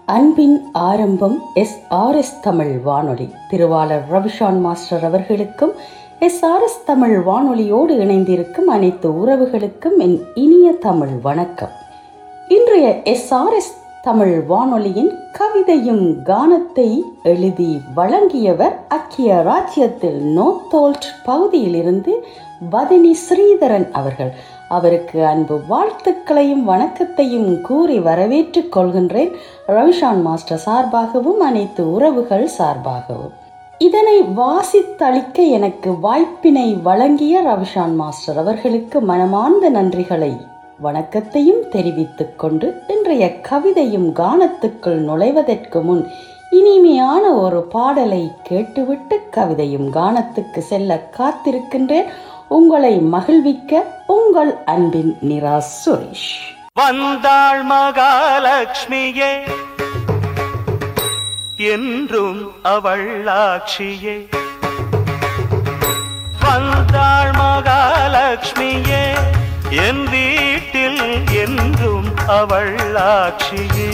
அன்பின் ஆரம்பம் S R S Tamil வானொலி திருவாளர் ரவிஷான் மாஸ்டர் அவர்களுக்கும் எஸ் ஆர் எஸ் தமிழ் வானொலியோடு இணைந்திருக்கும் அனைத்து உறவுகளுக்கும் என் இனிய தமிழ் வணக்கம் இன்றைய எஸ் ஆர் எஸ் தமிழ் வானொலியின் கவிதையும் கானத்தை எழுதி வழங்கியவர் அக்கிய ராஜ்யத்தில் நோத்தோல்ட் பகுதியிலிருந்து வதனி ஸ்ரீதரன் அவர்கள் அவருக்கு அன்பு வாழ்த்துக்களையும் வணக்கத்தையும் கூறி வரவேற்றுக் கொள்கின்றேன் ரவிஷான் மாஸ்டர் சார்பாகவும் அனைத்து உறவுகள் சார்பாகவும் இதனை வாசித்தளிக்க எனக்கு வாய்ப்பினை வழங்கிய ரவிஷான் மாஸ்டர் அவர்களுக்கு மனமார்ந்த நன்றிகளை வணக்கத்தையும் தெரிவித்துக் கொண்டு இன்றைய கவிதையும் கானத்துக்குள் நுழைவதற்கு முன் இனிமையான ஒரு பாடலை கேட்டுவிட்டு கவிதையும் கானத்துக்கு செல்ல காத்திருக்கின்றேன் உங்களை மகிழ்விக்க உங்கள் அன்பின் நிரா சுரேஷ் வந்தாள் மகாலட்சுமியே என்றும் அவள் ஆட்சியே வந்தாள் மகாலட்சுமியே என் வீட்டில் என்றும் அவள் ஆட்சியே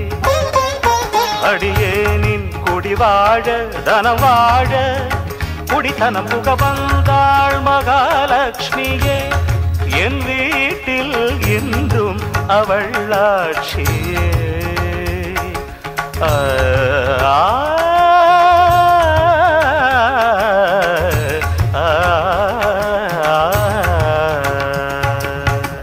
அடியேனின் குடி வாழ தனம் வாழ குடித்தனம் புக வந்தாள் மகாலட்சுமியே என் வீட்டில் என்றும் அவள் ஆட்சியே ஆ, ஆ, ஆ, ஆ.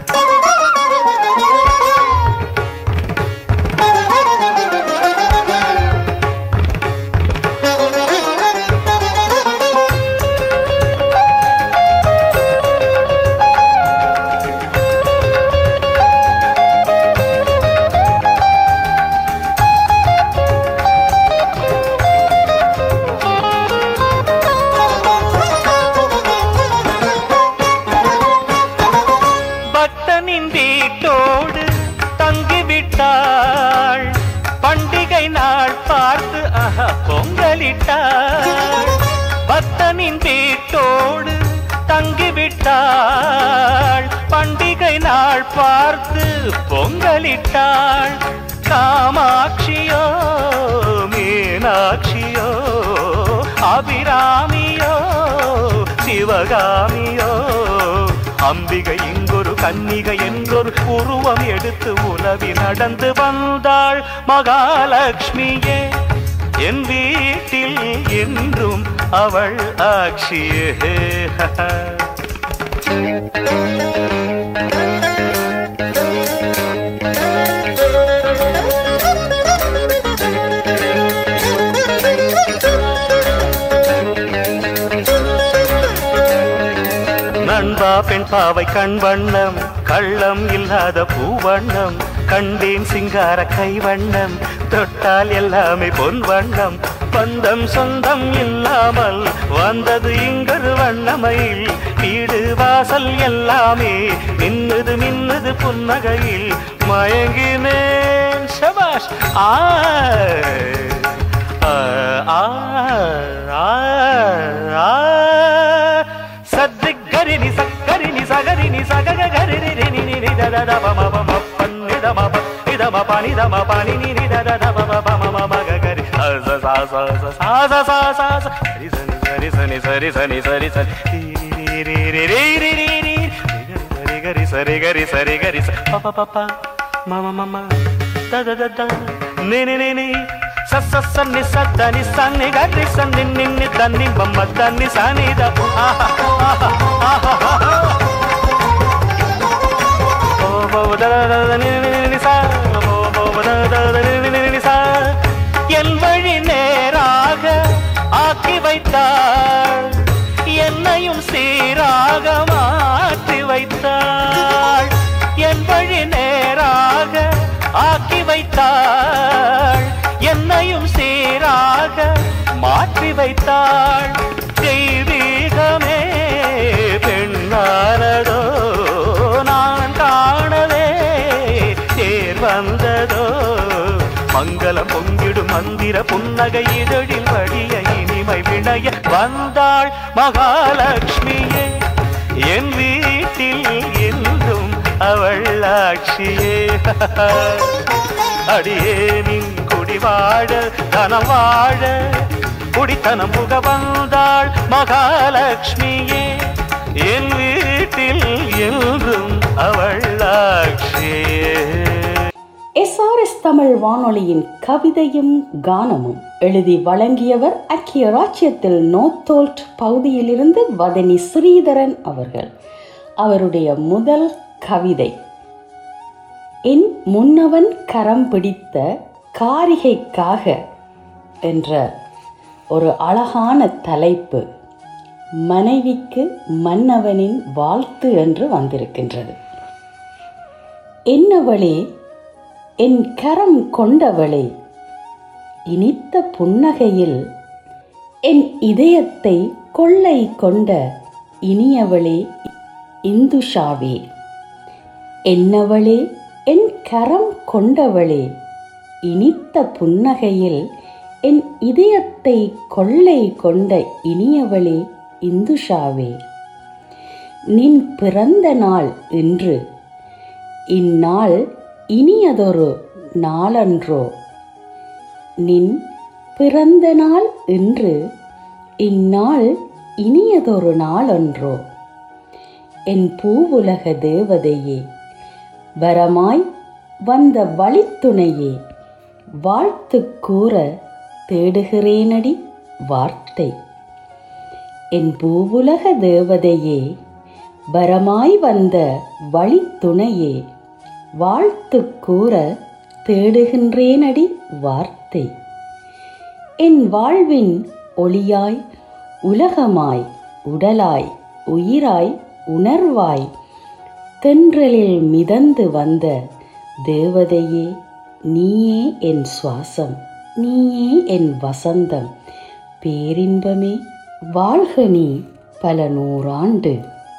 பக்தனின் வீட்டோடு தங்கிவிட்டாள் பண்டிகை நாள் பார்த்து ஆஹா, பொங்கலிட்டாள் பக்தனின் வீட்டோடு தங்கிவிட்டாள் பண்டிகை நாள் பார்த்து பொங்கலிட்டாள் காமாட்சியோ மீனாட்சியோ அபிராமியோ சிவகாமியோ அம்பிகை இங்கொரு கன்னிகை என்றொரு உருவம் எடுத்து உலவி நடந்து வந்தாள் மகாலட்சுமியே என் வீட்டில் என்றும் அவள் ஆட்சியே நண்பா பெண் பாவை கண் வண்ணம் கள்ளம் இல்லாத பூவண்ணம் கண்டேன் சிங்கார கை வண்ணம் தொட்டால் எல்லாமே பொன் வண்ணம் பந்தம் சொந்தம் இல்லாமல் வந்தது இங்கொரு வண்ணமையில் வீடு வாசல் எல்லாமே மின்னுது மின்னுது புன்னகையில் மயங்கினேன் சபாஷ் ஆ ஆ, ஆ, ஆ, ஆ. சத்து கரிணி சக்கரிணி சகரிணி சகக கரிணி ரிணி நினி தத தப மப மப்பன்னி தம ப இதம பனி தம பனி நினி தத தப மப மம மக கரி ச ச ச ச ச ச ச ச ச ச சரி சனி சரி சனி சரி சனி சரி சரி ரி ரி ரி ரி ரி ரி ரி ரி கரி சரி கரி சரி கரி ச ப ப ப ப மம மம த த த த நி நி நி நி ச ச ச நி ச த நி ச நி க ரி ச நி நி நி த நி ப ம த நி ச நி த ஆஹா ஆஹா ஆஹா ஆஹா ஓ போ த த த த நி நி நி நி ச ஓ போ த த த நி நி நி நி ச என் வழி நேராக ஆக்கி வைத்தாள் என்னையும் சீராக மாற்றி வைத்தாள் என் வழி நேராக ஆக்கி வைத்தாள் என்னையும் சீராக மாற்றி வைத்தாள் தெய்வீகமே பெண்ணானதோ நான் காணவே தேர் வந்ததோ மங்களம் பொங்கிடும் மந்திர புன்னகை இதழில் வழிய இனிமை விளைய வந்தாள் மகாலட்சுமியே என் வீட்டில் என்றும் அவள் ஆட்சியே அடியேனின் குடி வாழ தனம் வாழ குடித்தனம் புக வந்தாள் மகாலட்சுமியே என் வீட்டில் என்றும் அவள் ஆட்சியே எஸ்ஆர்எஸ் தமிழ் வானொலியின் கவிதையும் கானமும் எழுதி வழங்கியவர் ஐக்கிய ராச்சியத்தில் நோத்தோல்ட் பகுதியிலிருந்து வதனி ஸ்ரீதரன் அவர்கள் அவருடைய முதல் கவிதை என் முன்னவன் கரம் பிடித்த காரிகைக்காக என்ற ஒரு அழகான தலைப்பு மனைவிக்கு மன்னவனின் வாழ்த்து என்று வந்திருக்கின்றது என்னவளே என் கரம் கொண்டவளே இனித்த புன்னகையில் என் இதயத்தை கொள்ளை கொண்ட இனியவளே இந்துஷாவே என்னவளே என் கரம் கொண்டவளே இனித்த புன்னகையில் என் இதயத்தை கொள்ளை கொண்ட இனியவளே இந்துஷாவே நின் பிறந்த நாள் இன்று இந்நாள் இனியதொரு நாளன்றோ நின் பிறந்த நாள் இன்று இந்நாள் இனியதொரு நாளன்றோ என் பூவுலக தேவதையே வரமாய் வந்த வழித்துணையே வாழ்த்து கூற தேடுகிறேனடி வார்த்தை என் பூவுலக தேவதையே வரமாய் வந்த வழித்துணையே வாழ்த்து கூற தேடுகின்றேனடி வார்த்தை என் வாழ்வின் ஒளியாய் உலகமாய் உடலாய் உயிராய் உணர்வாய் தென்றலில் மிதந்து வந்த தேவதையே நீயே என் சுவாசம் நீயே என் வசந்தம் பேரின்பமே வாழ்க நீ பல நூறாண்டு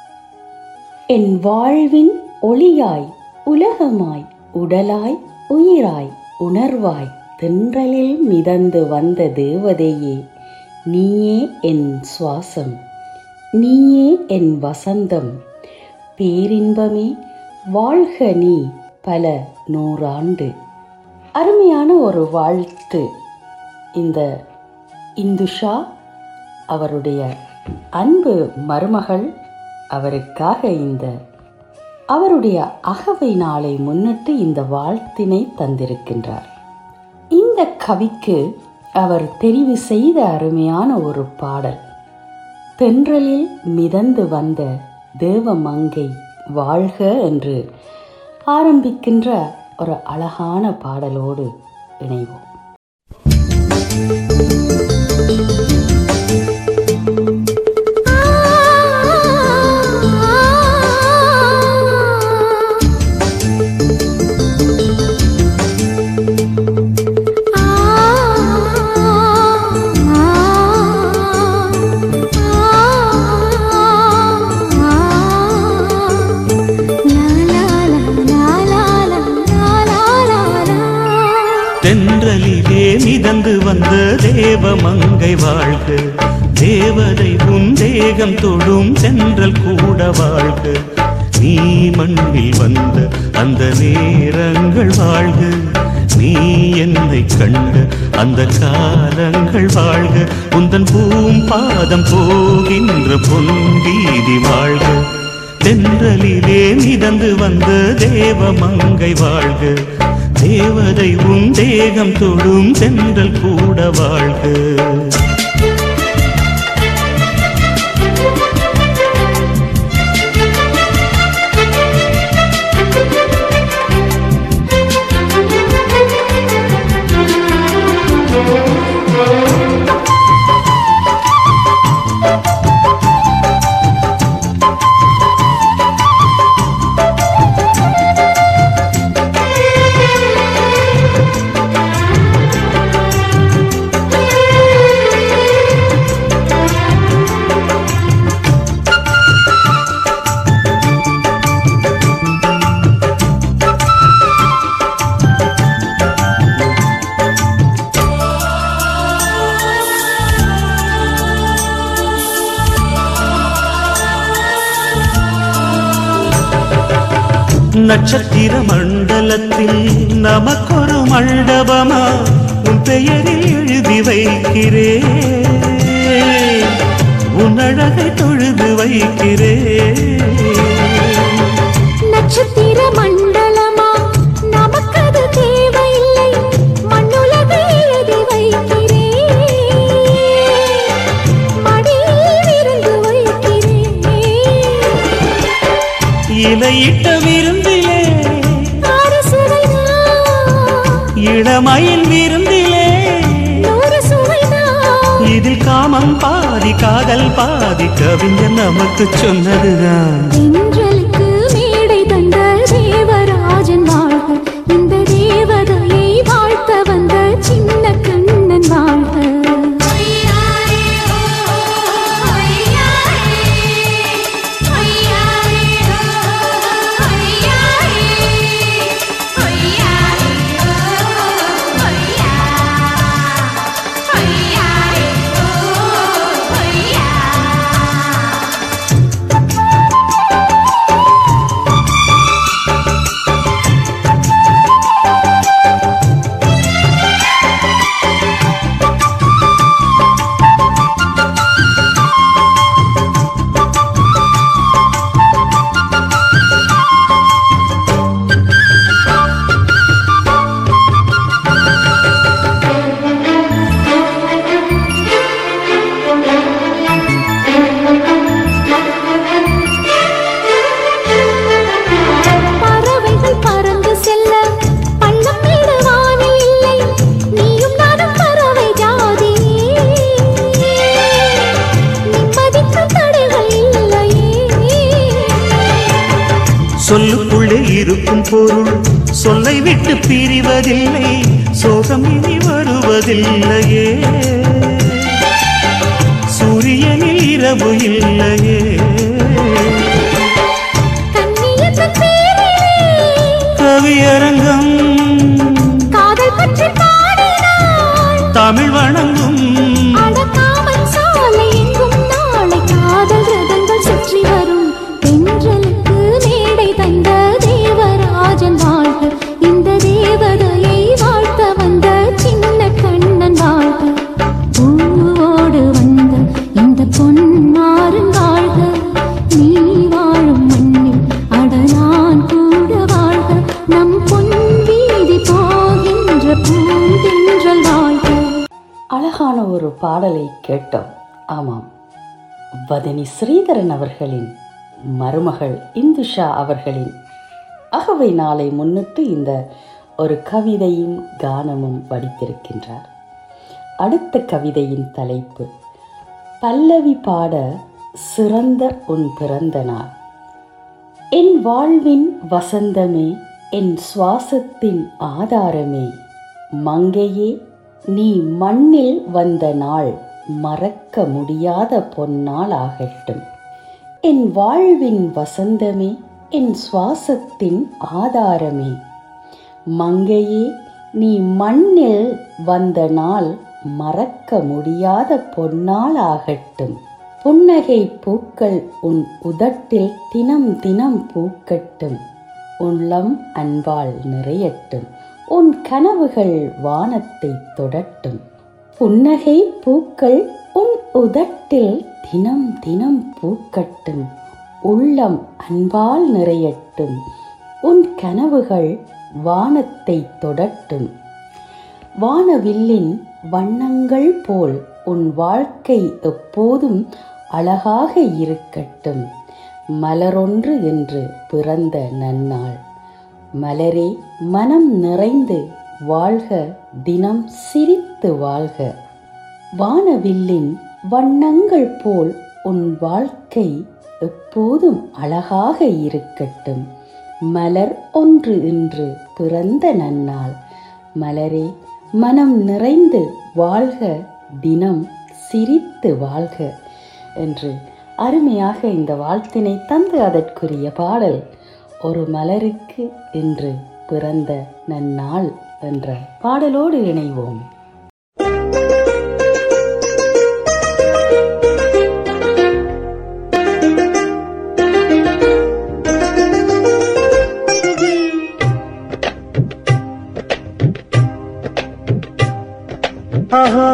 என் வாழ்வின் ஒளியாய் உலகமாய் உடலாய் உயிராய் உணர்வாய் தென்றலில் மிதந்து வந்த தேவதையே நீயே என் சுவாசம் நீயே என் வசந்தம் பேரின்பமே வாழ்க நீ பல நூறாண்டு அருமையான ஒரு வாழ்த்து இந்த இந்துஷா அவருடைய அன்பு மருமகள் அவருக்காக இந்த அவருடைய அகவை நாளை முன்னிட்டு இந்த வாழ்த்தினை தந்திருக்கின்றார் இந்த கவிக்கு அவர் தெரிவு செய்த அருமையான ஒரு பாடல் தென்றலில் மிதந்து வந்த தேவமங்கை வாழ்க என்று ஆரம்பிக்கின்ற ஒரு அழகான பாடலோடு இணைவோம் தென்றலிலே மிதந்து வந்த தேவமங்கை வாழ்க தேவதை உன் தேகம் தொடும் சென்றல் கூட வாழ்க நீ மண்ணில் வந்த அந்த நேரங்கள் வாழ்க நீ என்னை கண்ட அந்த காலங்கள் வாழ்க உந்தன் பூம் பாதம் போகின்ற பொன்வீதி வாழ்க தென்றலிலே மிதந்து வந்த தேவமங்கை வாழ்க தேவதை உன் தேகம் தொடும் சென்றல் கூட வாழ்க நட்சத்திர மண்டலத்தில் நமக்கொரு மண்டபமா உன் பெயரில் எழுதி வைக்கிறேன் உன் அழகை தொழுது வைக்கிறேன் நட்சத்திர மண்டலமா நமக்கது தேவையில்லை மண்ணுலகை எழுதி வைக்கிறேன் மடியில் இருந்து வைக்கிறேன் இலையிட்ட விருந்திலே ஆறு சுவைதான் இளமயில் விருந்திலே நூறு சுவைதான் இதில் காமம் பாதி காதல் பாதி கவிஞர் நமக்கு சொன்னதுதான் தென்றலுக்கு மேடை தந்த தேவராஜன் வாழ்க இந்த தேவதையை வாழ்த்த வந்த சின்ன கண்ணன் வாழ்க பறவைகள் பறந்து செல்ல பள்ளம் மேடு வானில் இல்லை நீயும் நானும் பறவை ஜாதி நிம்மதிக்கு தடைகள் இல்லையே சொல்லுக்குள்ளே இருக்கும் பொருள் சொல்லை விட்டு பிரிவதில்லை சோகம் இனி வருவதில்லையே சூரியனில் இரவு இல்லையே கண்ணியத்தின் பேரிலே கவியரங்கம் காதல் பற்றி பாடினாள் தமிழ் வணங்கும் அடக்காமன் சாலை எங்கும் நாளை காதல் ரதங்கள் சுற்றி வரும் தென்றலுக்கு மேடை தந்த தேவராஜன் வாழ்க இந்த தேவதையை வாழ்த்த வந்த சின்ன கண்ணன் வாழ்க பூவோடு வந்த இந்த பொன்மாறன் வாழ்க நீ வாழும் மண்ணில் அடலான் கூட வாழ்க நம் பொன் வீதி போகின்ற பூந்தென்றல் வாழ்க அழகான ஒரு பாடலை கேட்டோம் ஆமாம் வதனி ஸ்ரீதரன் அவர்களின் மருமகள் இந்துஷா அவர்களின் அகவை நாளை முன்னிட்டு இந்த ஒரு கவிதையும் கானமும் வடித்திருக்கின்றார் அடுத்த கவிதையின் தலைப்பு பல்லவி பாட சிறந்த உன் பிறந்த நாள் என் வாழ்வின் வசந்தமே என் சுவாசத்தின் ஆதாரமே மங்கையே நீ மண்ணில் வந்த நாள் மறக்க முடியாத பொன்னாள் ஆகட்டும் என் வாழ்வின் வசந்தமே என் சுவாசத்தின் ஆதாரமே மங்கையே நீ மண்ணில் வந்த நாள் மறக்க முடியாத பொன்னாள் ஆகட்டும் புன்னகை பூக்கள் உன் உதட்டில் தினம் தினம் பூக்கட்டும் உள்ளம் அன்பால் நிறையட்டும் உன் கனவுகள் வானத்தை தொடட்டும் புன்னகை பூக்கள் உன் உதட்டில் தினம் தினம் பூக்கட்டும் உள்ளம் அன்பால் நிறையட்டும் உன் கனவுகள் வானத்தை தொடட்டும் வானவில்லின் வண்ணங்கள் போல் உன் வாழ்க்கை எப்போதும் அழகாக இருக்கட்டும் மலரொன்று என்று பிறந்த நன்னாள் மலரே மனம் நிறைந்து வாழ்க தினம் சிரித்து வாழ்க வானவில்லின் வண்ணங்கள் போல் உன் வாழ்க்கை எப்போதும் அழகாக இருக்கட்டும் மலர் ஒன்று இன்று பிறந்த நன்னாள் மலரே மனம் நிறைந்து வாழ்க தினம் சிரித்து வாழ்க என்று அருமையாக இந்த வாழ்த்தினை தந்து அதற்குரிய பாடல் ஒரு மலருக்கு இன்று பிறந்த நன்னாள் என்ற பாடலோடு இணைவோம் ஆஹா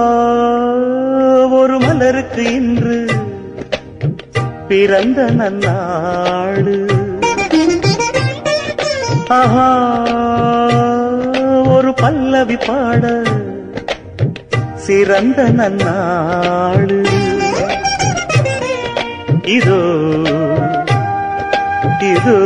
ஒரு மலருக்கு இன்று பிறந்த நன்னாடு ஆஹா ஒரு பல்லவி பாட சிறந்த நன்னாடு இதோ இதோ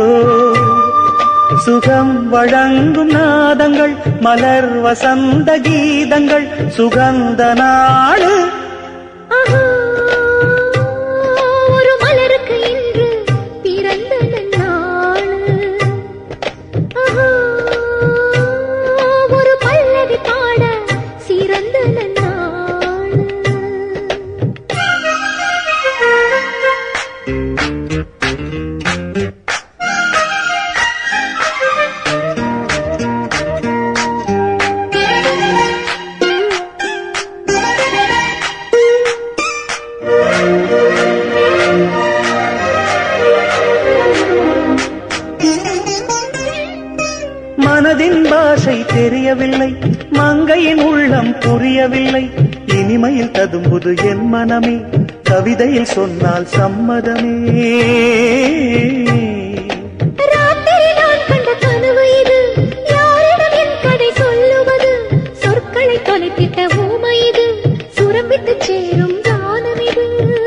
சுகம் வழங்கும் நாதங்கள் மலர் வசந்த கீதங்கள் சுகந்த நாடு ஆஹா, ஒரு மலருக்கு இன்று பிறந்த நன்னாள். ஆஹா, ஒரு பல்லவி பாட சிறந்த நன்னாள். மனதின் பாஷை தெரியவில்லை மங்கையின் உள்ளம் புரியவில்லை இனிமையில் ததும்புது என் மனமே கவிதையில் சொன்னால் சம்மதமே ராத்திரி நான் கண்ட கனவு இது யாரிடம் என் கதை சொல்லுவது சொற்களை தொலைத்திட்ட ஊமை இது சுரம்பித்து சேரும் கானம் இது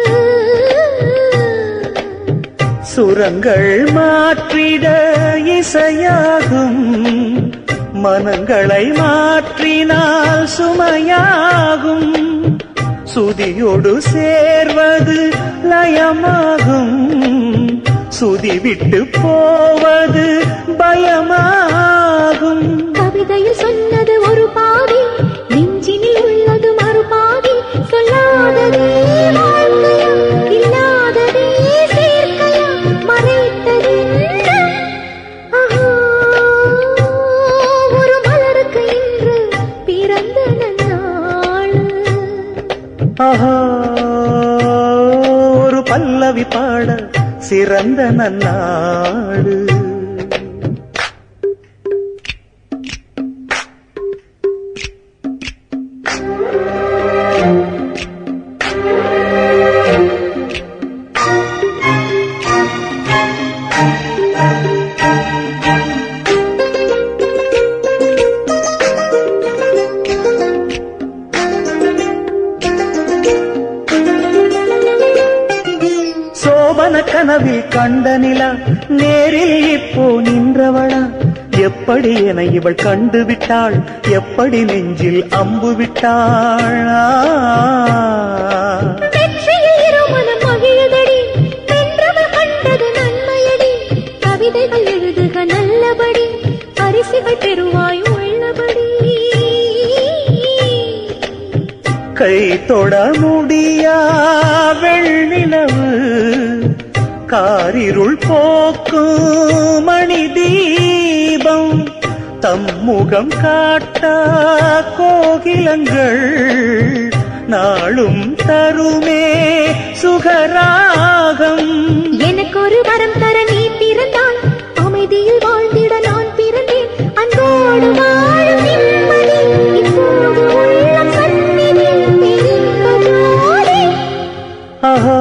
சுரங்கள் மாற்றிட இசையாகும் மனங்களை மாற்றினால் சுமையாகும் சுதியோடு சேர்வது லயமாகும் சுதி விட்டு போவது பயமாகும் கவிதையில் சொன்னது ஒரு பாதி நெஞ்சினில் உள்ளது மறுபாதி சொல்லாததே வாழ்க்கையா இல்லாததே சேர்க்கையா மறைத்தது ஆஹா, ஒரு மலருக்கு இன்று பிறந்த நன்னாள் ஆஹா ஒரு பல்லவி பாட சிறந்த நன்னாடு சோபன கனவில் கண்ட நிலா நேரில் இப்போ நின்றவளா எப்படி என இவள் கண்டு விட்டாள் எப்படி நெஞ்சில் அம்பு விட்டாள் ஆ. வெற்றியில் இருமனம் மகிழுதடி வென்றவர் கண்டது நன்மையடி கவிதைகள் எழுதுக நல்லபடி பரிசுகள் பெறுவாய் உள்ளபடி கை தொட முடியா வெள்ளிலவு காரிருள் போக்கும் மணி தீபம் தம்முகம் காட்டா கோகிலங்கள் நாளும் தருமே சுகராகம் எனக்கு ஒரு வரம் தர நீ பிறந்தால் அமைதியில் வாழ்ந்திட நான் பிறந்தேன் அன்போடு வாழும் நிம்மதி இப்போது உள்ளம் சந்நிதி தெரிந்ததோடு ஆஹா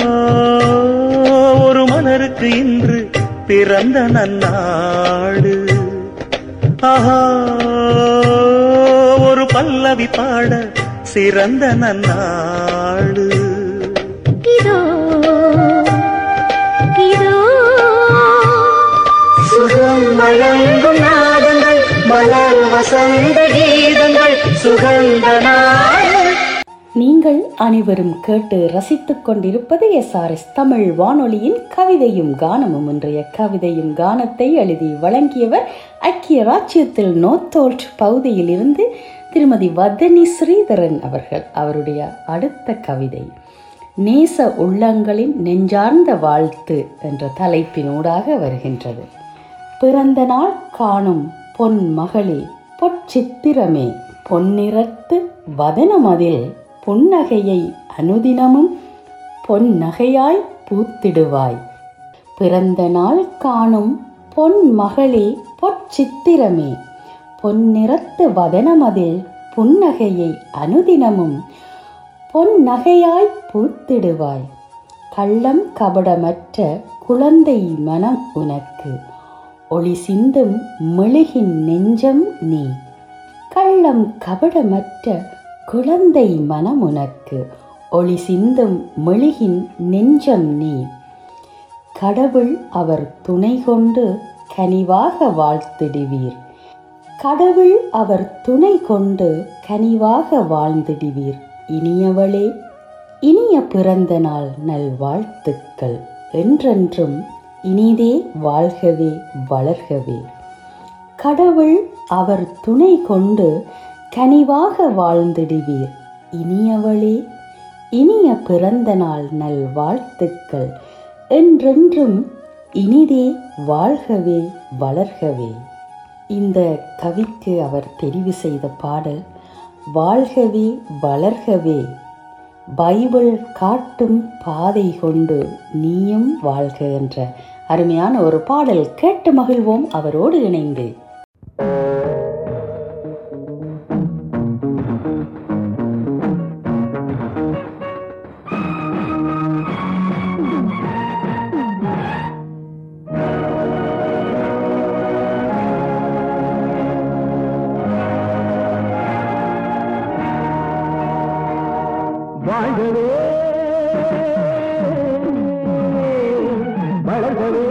ஒரு மலருக்கு இன்று பிறந்த நன்னாடு ஆஹா ஒரு பல்லவி பாட சிறந்த நன்னாடு இதோ இதோ சுகம் வழங்கும் நாதங்கள் மலர் வசந்த கீதங்கள் சுகந்த நாடு நீங்கள் அனைவரும் கேட்டு ரசித்துக் கொண்டிருப்பது எஸ்ஆர்எஸ் தமிழ் வானொலியின் கவிதையும் கானமும் இன்றைய கவிதையும் கானத்தை எழுதி வழங்கியவர் ஐக்கிய ராச்சியத்தில் நோத்தோல்ட் பகுதியில் இருந்து திருமதி வதனி ஸ்ரீதரன் அவர்கள் அவருடைய அடுத்த கவிதை நேச உள்ளங்களின் நெஞ்சார்ந்த வாழ்த்து என்ற தலைப்பினூடாக வருகின்றது பிறந்த நாள் காணும் பொன் மகளே பொற்சித்திரமே பொன்னிறத்து வதனமதில் புன்னகையை அனுதினமும் பொன்னகையாய் பூத்திடுவாய் பிறந்த நாள் காணும் பொன் மகளே பொற்சித்திரமே பொன்னிறத்து வதனமதில் புன்னகையை அனுதினமும் பொன்னகையாய் பூத்திடுவாய் கள்ளம் கபடமற்ற குழந்தை மனம் உனக்கு ஒளி சிந்தும் மெழுகின் நெஞ்சம் நீ கள்ளம் கபடமற்ற குழந்தை மனம் உனக்கு ஒளி சிந்தும் மெழுகின் நெஞ்சம் நீ கடவுள் அவர் துணை கொண்டு கனிவாக வாழ்த்திடுவீர் கடவுள் அவர் துணை கொண்டு கனிவாக வாழ்ந்திடுவீர் இனியவளே இனிய பிறந்த நாள் நல்வாழ்த்துக்கள் என்றென்றும் இனிதே வாழ்கவே வளர்கவே கடவுள் அவர் துணை கொண்டு கனிவாக வாழ்ந்திடுவீர் இனியவளே இனிய பிறந்த நாள் நல்வாழ்த்துக்கள் என்றென்றும் இனிதே வாழ்கவே வளர்கவே இந்த கவிக்கு அவர் தெரிவு செய்த பாடல் வாழ்கவே வளர்கவே பைபிள் காட்டும் பாதை கொண்டு நீயும் வாழ்க என்ற அருமையான ஒரு பாடல் கேட்டு மகிழ்வோம் அவரோடு இணைந்து வாழ்கவே வளர்கவே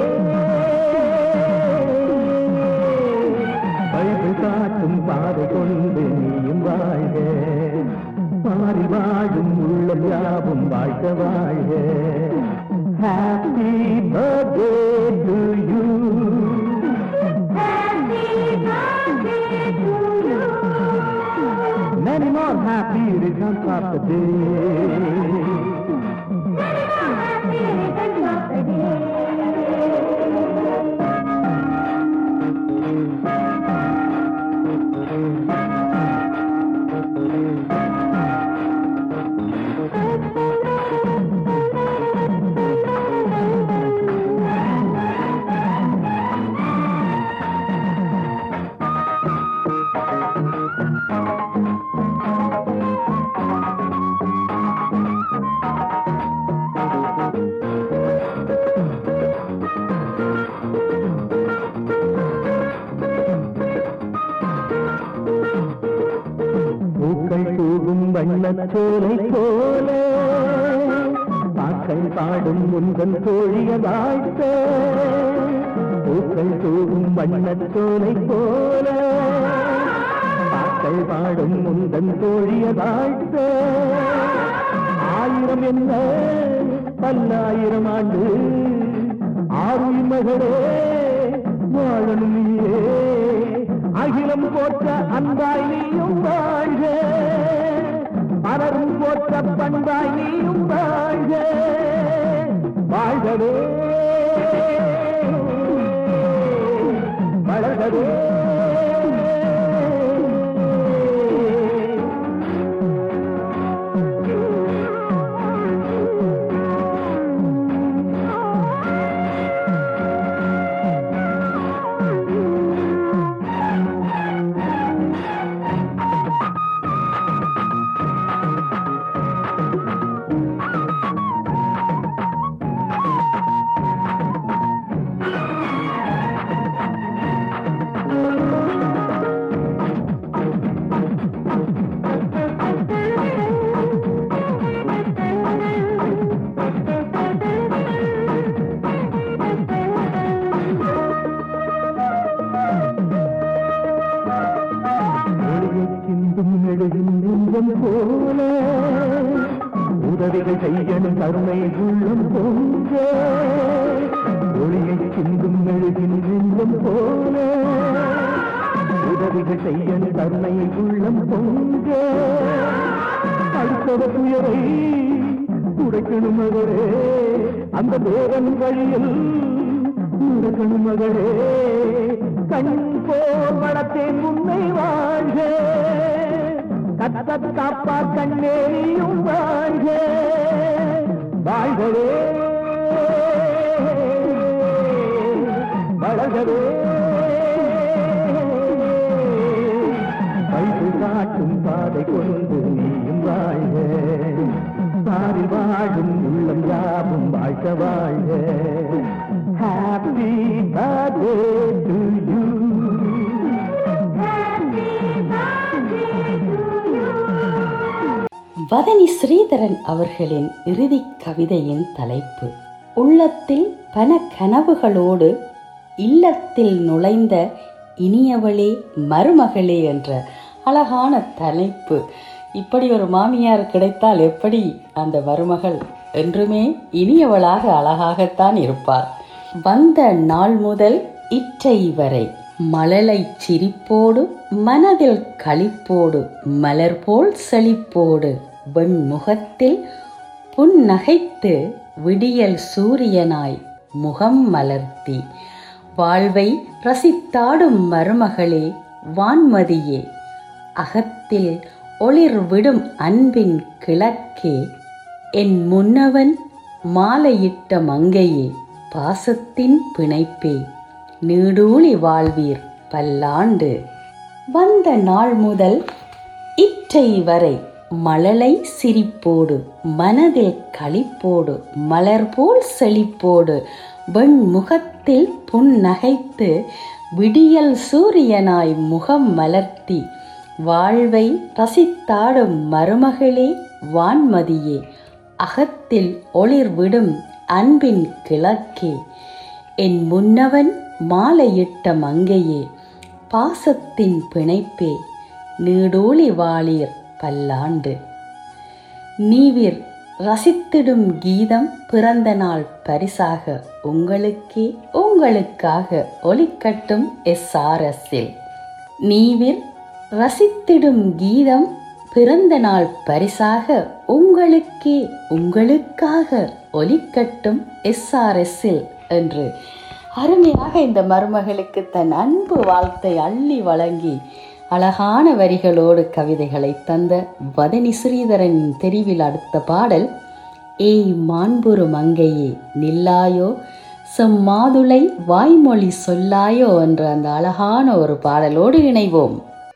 பைபிள் காட்டும் பாதை கொண்டு நீயும் வாழ்க மாறி வாழும் உள்ளம் யாவும் வாழ்க வாழ்க happy birthday to you Many more happy returns of the day. பூக்கள் தூவும் வண்ணச்சோலை போல பாக்கள் பாடும் உந்தன் தோழிய வாழ்த்த பூக்கள் தூவும் வண்ணச்சோலை போல பாக்கள் பாடும் உந்தன் தோழிய வாழ்த்த ஆயிரம் என்ன பல்லாயிரம் ஆண்டு ஆறும் மகளே வாழணும் நீயே அகிலம் போற்ற அன்பாய் நீயும் வாழ்க பலரும் போற்ற பண்பாய் நீயும் வாழ்க வாழ்கவே வளர்கவே ஒளியைச் சிந்தும் மெழுகின் நெஞ்சம் போல உதவிகள் செய்யணும் கருணை உள்ளம் பொங்க ஒளியைச் சிந்தும் மெழுகின் நெஞ்சம் போல உதவிகள் செய்யணும் கருணை உள்ளம் பொங்க அடுத்தவ துயரை உடைக்கணும் மகளே அந்த தேவன் வழியில் உடைக்கணும் மகளே கண் போர் வளத்தேன் உன்னை வாழ்க கத்த காப்பா கண்ணேயும் வாழ்க வாழ்கவே வளர்கவே பைபிள் காட்டும் பா உள்ளம் யாவும் வாழ்க வாழ்க happy birthday to you Vathani Sritharan அவர்களின் இறுதி கவிதையின் தலைப்பு உள்ளத்தில் பல கனவுகளோடு இல்லத்தில் நுழைந்த இனியவளே மருமகளே என்ற அழகான தலைப்பு இப்படி ஒரு மாமியார் கிடைத்தால் எப்படி அந்த மருமகள் என்றுமே இனியவளாக அழகாகத்தான் இருப்பார் வந்த நாள் முதல் இற்றை வரை மழலை சிரிப்போடு மனதில் களிப்போடு மலர் போல் செழிப்போடு வெண்முகத்தில் புன்னகைத்து விடியல் சூரியனாய் முகம் மலர்த்தி வாழ்வை ரசித்தாடும் மருமகளே வான்மதியே அகத்தில் ஒளிர் விடும் அன்பின் கிழக்கே என் முன்னவன் மாலையிட்ட மங்கையே பாசத்தின் பிணைப்பே நீடூழி வாழ்வீர் பல்லாண்டு வந்த நாள் முதல் இற்றை வரை மழலை சிரிப்போடு மனதில் களிப்போடு மலர் போல் செழிப்போடு வெண்முகத்தில் புன்னகைத்து விடியல் சூரியனாய் முகம் மலர்த்தி வாழ்வை ரசித்தாடும் மருமகளே வான்மதியே அகத்தில் ஒளிர் விடும் அன்பின் கிழக்கே என் முன்னவன் மாலையிட்ட மங்கையே பாசத்தின் பிணைப்பே நீடோழி வாளீர் பல்லாண்டு நீவிர் ரசித்திடும் கீதம் பிறந்த நாள் பரிசாக உங்களுக்கே உங்களுக்காக ஒலிக்கட்டும் எஸ்ஆர்எஸ்ஸில் நீவிர் ரசித்திடும் கீதம் பிறந்த நாள் பரிசாக உங்களுக்கே உங்களுக்காக ஒலிக்கட்டும் எஸ்ஆர்எஸ்ஸில் என்று அருமையாக இந்த மருமகளுக்கு தன் அன்பு வாழ்த்தை அள்ளி வழங்கி அழகான வரிகளோடு கவிதைகளை தந்த வதனி ஸ்ரீதரனின் தெரிவில் அடுத்த பாடல் ஏய் மாண்புரு மங்கையே நில்லாயோ செம்மாதுளை வாய்மொழி சொல்லாயோ என்ற அந்த அழகான ஒரு பாடலோடு இணைவோம்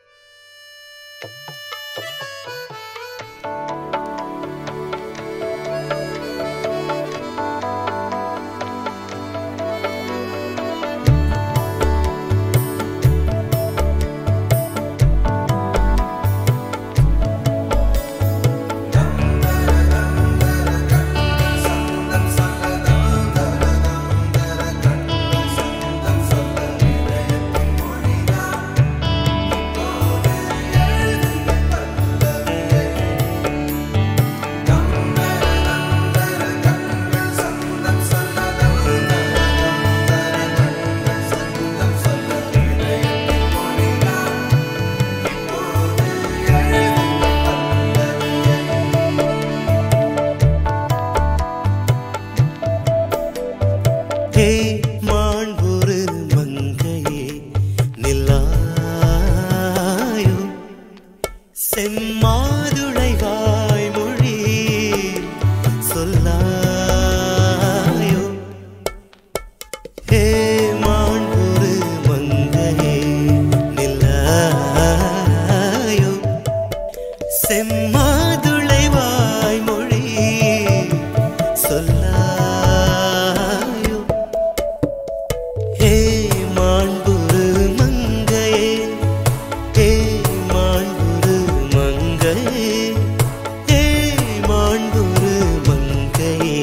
ஹே மாண்புரு மங்கையே நில்லாயோ செம்மாதுளை வாய்மொழி சொல்லாயோ ஹே மாண்புரு மங்கையே நில்லாயோ செம்மாதுளை வாய்மொழி சொல்லாயோ ஹே மாண்புரு மங்கையே ஹே மாண்புரு மங்கையே ஹே மாண்புரு மங்கையே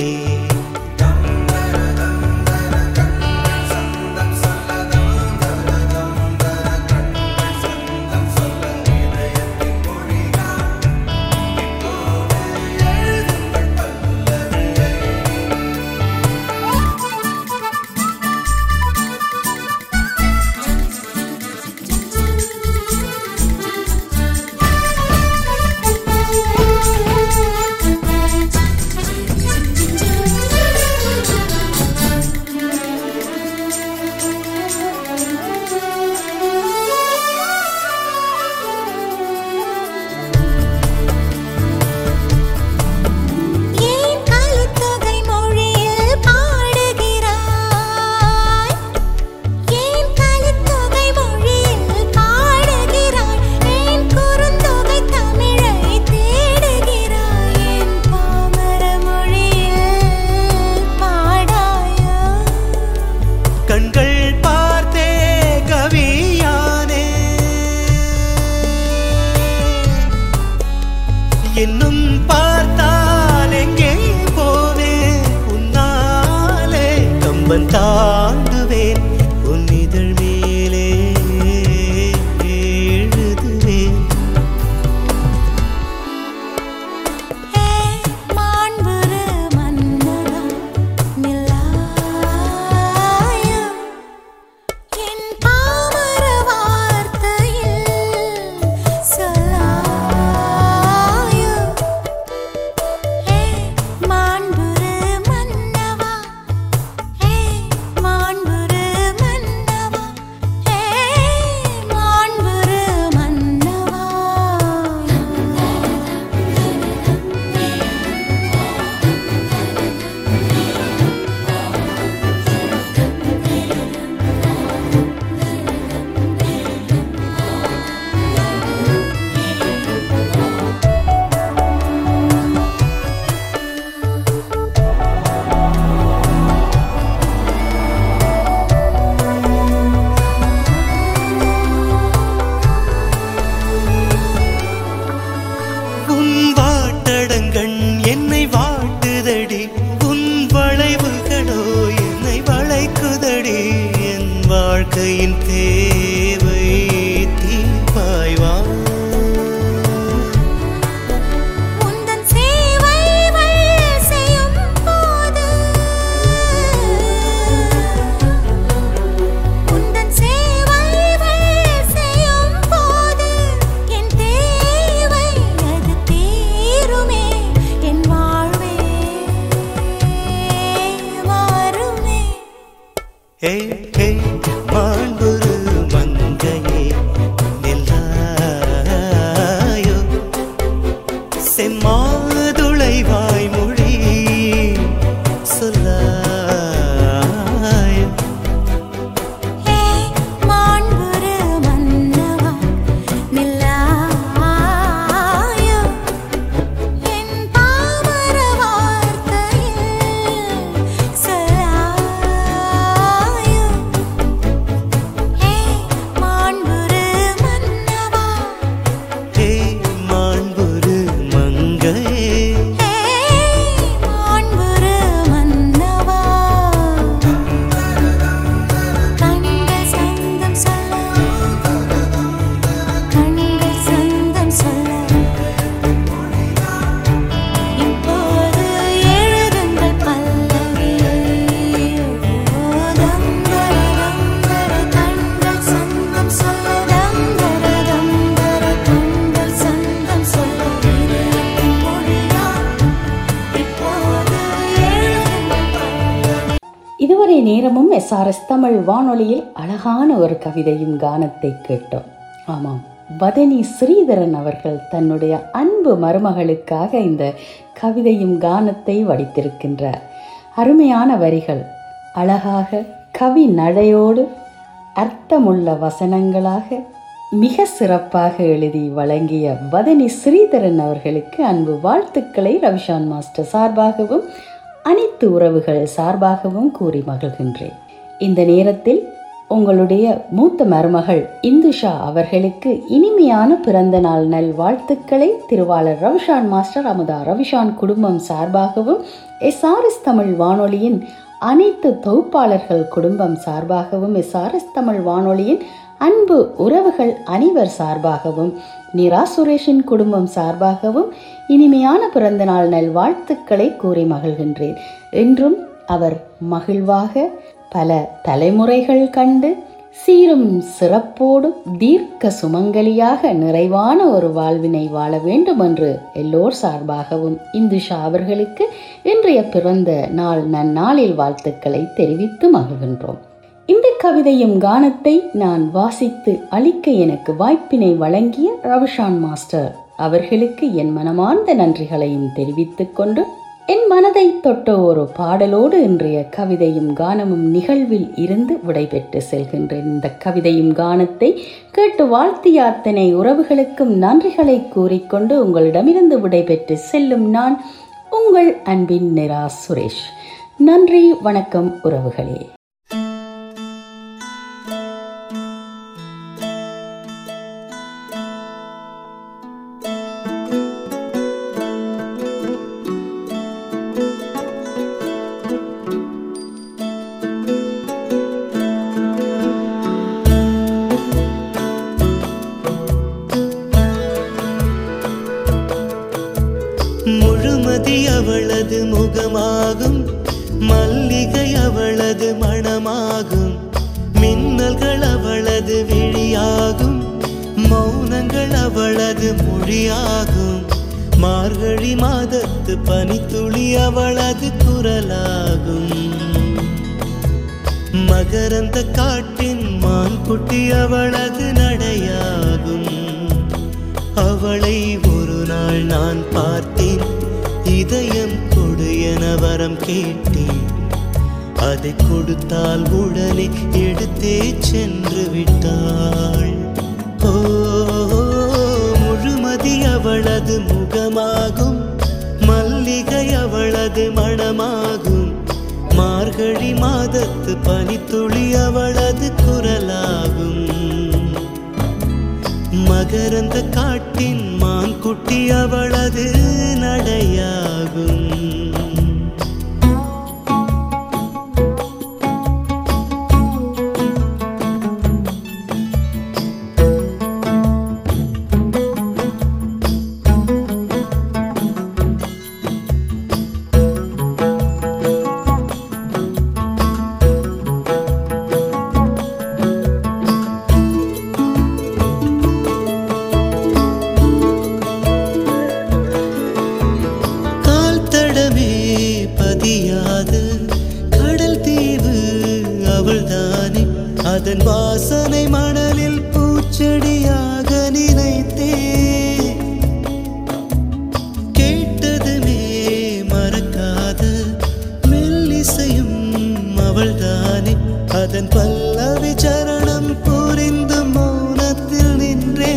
இன்னும் பார்த்தால் எங்கே போவேன் உன்னாலே கம்பன் தாண்டுவேன் உன் இதழ் மேலே எழுதுவேன் மாண்புரு மன்னவா நிலாய என் பாமர வார்த்தையில் சொல்லாய ஹே மாண்புரு மன்னவா ஹே மாண்புரு மன்னவா ஹே மாண்புரு மன்னவா உன் வாட்டடங்கண் என்னை வாட்டுதடி உன் வளைவுகளோ என்னை வளைக்குதடி என் வாழ்க்கையின் தேவை தீர்ப்பாய் வா உந்தன் சேவைகள் செய்யும் போது உந்தன் சேவைகள் செய்யும் போது என் தேவை அது தீருமே என் வாழ்வே மாறுமே ஹே ஹே மாண்புரு மங்கையே நெல்லாயோ செம்மாதுளை வாய்மொழி சொல்லாயோ ஹே மாண்புரு மன்னவா நிலாயோ என் பாமர வார்த்தையில் சொல்லாயோ ஹே மாண்புரு மன்னவா ஹே மாண்புரு மங்கையே ஹே மாண்புரு மன்னவா கண்கள் சந்தம் சொல்ல கண்கள் சந்தம் சொல்ல இப்போது எழுதுங்கள் பல்லவி தங்கர தங்கர கண்கள் சந்தம் சொல்ல தங்கர தங்கர கண்கள் சந்தம் சொல்ல இதயத்தின் மொழியா இப்போது எழுதுங்கள் பல்லவி இதுவரை நேரமும் எஸ்ஆர்எஸ் தமிழ் வானொலியில் அழகான ஒரு கவிதையும் கானத்தை கேட்டோம் ஆமாம் வதனி ஸ்ரீதரன் அவர்கள் தன்னுடைய அன்பு மருமகளுக்காக இந்த கவிதையும் கானத்தை வடித்திருக்கின்றார் அருமையான வரிகள் அழகாக கவி நடையோடு அர்த்தமுள்ள வசனங்களாக மிக சிறப்பாக எழுதி வழங்கிய வதனி ஸ்ரீதரன் அவர்களுக்கு அன்பு வாழ்த்துக்களை ரவிஷான் மாஸ்டர் சார்பாகவும் அனைத்து உறவுகள் சார்பாகவும் கூறி மகிழ்கின்றேன் இந்த நேரத்தில் உங்களுடைய மூத்த மருமகள் இந்துஷா அவர்களுக்கு இனிமையான பிறந்த நாள் நல் வாழ்த்துக்களை திருவாளர் ரவிஷான் மாஸ்டர் அமுதா ரவிஷான் குடும்பம் சார்பாகவும் எஸ்ஆர்எஸ் தமிழ் வானொலியின் அனைத்து தொகுப்பாளர்கள் குடும்பம் சார்பாகவும் எஸ்ஆர்எஸ் தமிழ் வானொலியின் அன்பு உறவுகள் அனைவர் சார்பாகவும் நிரா சுரேஷின் குடும்பம் சார்பாகவும் இனிமையான பிறந்தநாள் நல் வாழ்த்துக்களை கூறி மகிழ்கின்றேன் என்றும் அவர் மகிழ்வாக பல தலைமுறைகள் கண்டு சீரும் சிறப்போடும் தீர்க்க சுமங்கலியாக நிறைவான ஒரு வாழ்வினை வாழ வேண்டும் என்று எல்லோர் சார்பாகவும் இந்துஷா அவர்களுக்கு இன்றைய பிறந்த நாள் நன்னாளில் வாழ்த்துக்களை தெரிவித்து மகிழ்கின்றோம் இந்த கவிதையும் கானத்தை நான் வாசித்து அளிக்க எனக்கு வாய்ப்பினை வழங்கிய ரவிஷான் மாஸ்டர் அவர்களுக்கு என் மனமார்ந்த நன்றிகளையும் தெரிவித்துக் கொண்டு என் மனதை தொட்ட ஒரு பாடலோடு இன்றைய கவிதையும் கானமும் நிகழ்வில் இருந்து விடைபெற்று செல்கின்றேன் இந்த கவிதையும் கானத்தை கேட்டு வாழ்த்திய அத்தனை உறவுகளுக்கும் நன்றிகளை கூறிக்கொண்டு உங்களிடமிருந்து விடைபெற்று செல்லும் நான் உங்கள் அன்பின் நிரா சுரேஷ் நன்றி வணக்கம் உறவுகளே முழுமதி அவளது முகமாகும் மல்லிகை அவளது மணமாகும் மின்னல்கள் அவளது விழியாகும் மௌனங்கள் அவளது மொழியாகும் மார்கழி மாதத்து பனித்துளி அவளது குரலாகும் மகரந்த காட்டின் மான் குட்டி அவளது நடையாகும் அவளை ஒரு நாள் நான் பார்த்தேன் இதயம் கொடு என வரம் கேட்டேன் அதை கொடுத்தால் உடனே எடுத்தே சென்று விட்டாள் ஓ முழுமதி அவளது முகமாகும் மல்லிகை அவளது மணமாகும் மார்கழி மாதத்து பனித்துளி அவளது குரலாகும் மகரந்த காட்டின் மான் குட்டி அவளது நடையாகும் கால் தடமே பதியாத கடல் தீவு அவள்தானே அதன் வாசனை மணலில் பூச்செடியாக நினைத்தே கேட்டதுமே மறக்காத மெல்லிசையும் அவள்தானே அதன் பல்லவி சரணம் புரிந்து மௌனத்தில் நின்றே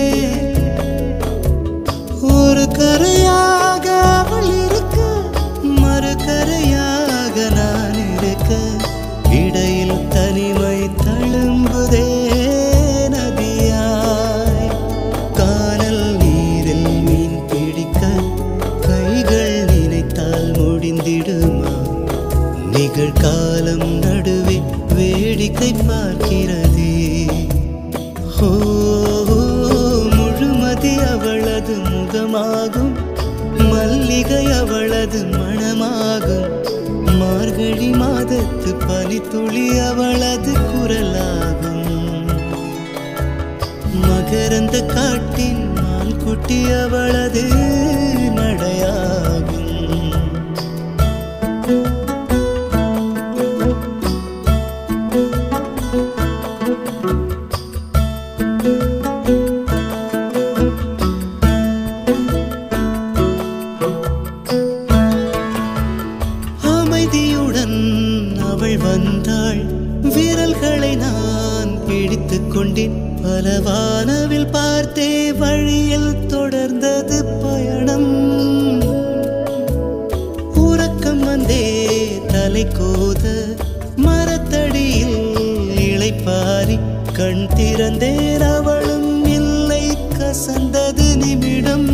ஒரு கரையாக அவள் இருக்க மறு கரையாக நான் இருக்க இடையில் தனிமை தழும்புதே நதியாய் கானல் நீரில் மீன் பிடிக்க கைகள் நினைத்தால் முடிந்திடுமா நிகழ்காலம் நடுவே வேடிக்கை பார்க்கிறதே ஓ முழுமதி அவளது முகமாகும் மல்லிகை அவளது மணமாகும் மார்கழி மாதத்து பனித்துளி அவளது குரலாகும் மகரந்த காட்டின் மான் குட்டி அவளது நடையாகும் அமைதியுடன் அவள் வந்தாள் விரல்களை நான் பிடித்துக் கொண்டேன் பல வானவில் பார்த்தே வழியில் தொடர்ந்தது பயணம் உறக்கம் வந்தே தலை கோத மரத்தடியில் இளைப்பாரி கண் திறந்தேன் அவளும் இல்லை கசந்தது நிமிடம்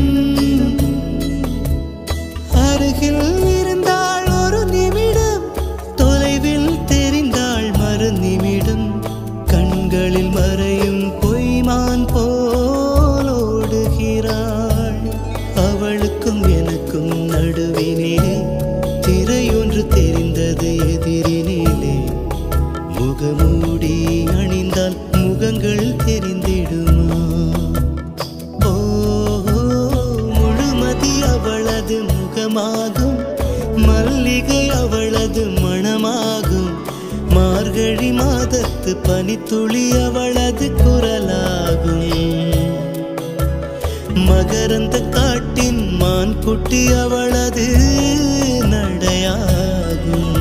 அருகில் இருந்தாள் ஒரு நிமிடம் தொலைவில் தெரிந்தாள் மறு நிமிடம் கண்களில் மறையும் பொய்மான் போல் ஓடுகிறாள் அவளுக்கும் எனக்கும் நடுவினிலே திரையொன்று தெரிந்தது எதிரினிலே முகமூடி அணிந்தால் முகங்கள் தெரிந்திடுமா ஓ முழுமதி அவளது முகமாகும் மல்லிகை அவளது மணமாகும் மார்கழி மாதத்து பனித்துளி அவளது குரலாகும் மகரந்த காட்டின் மான் குட்டி அவளது நடையாகும்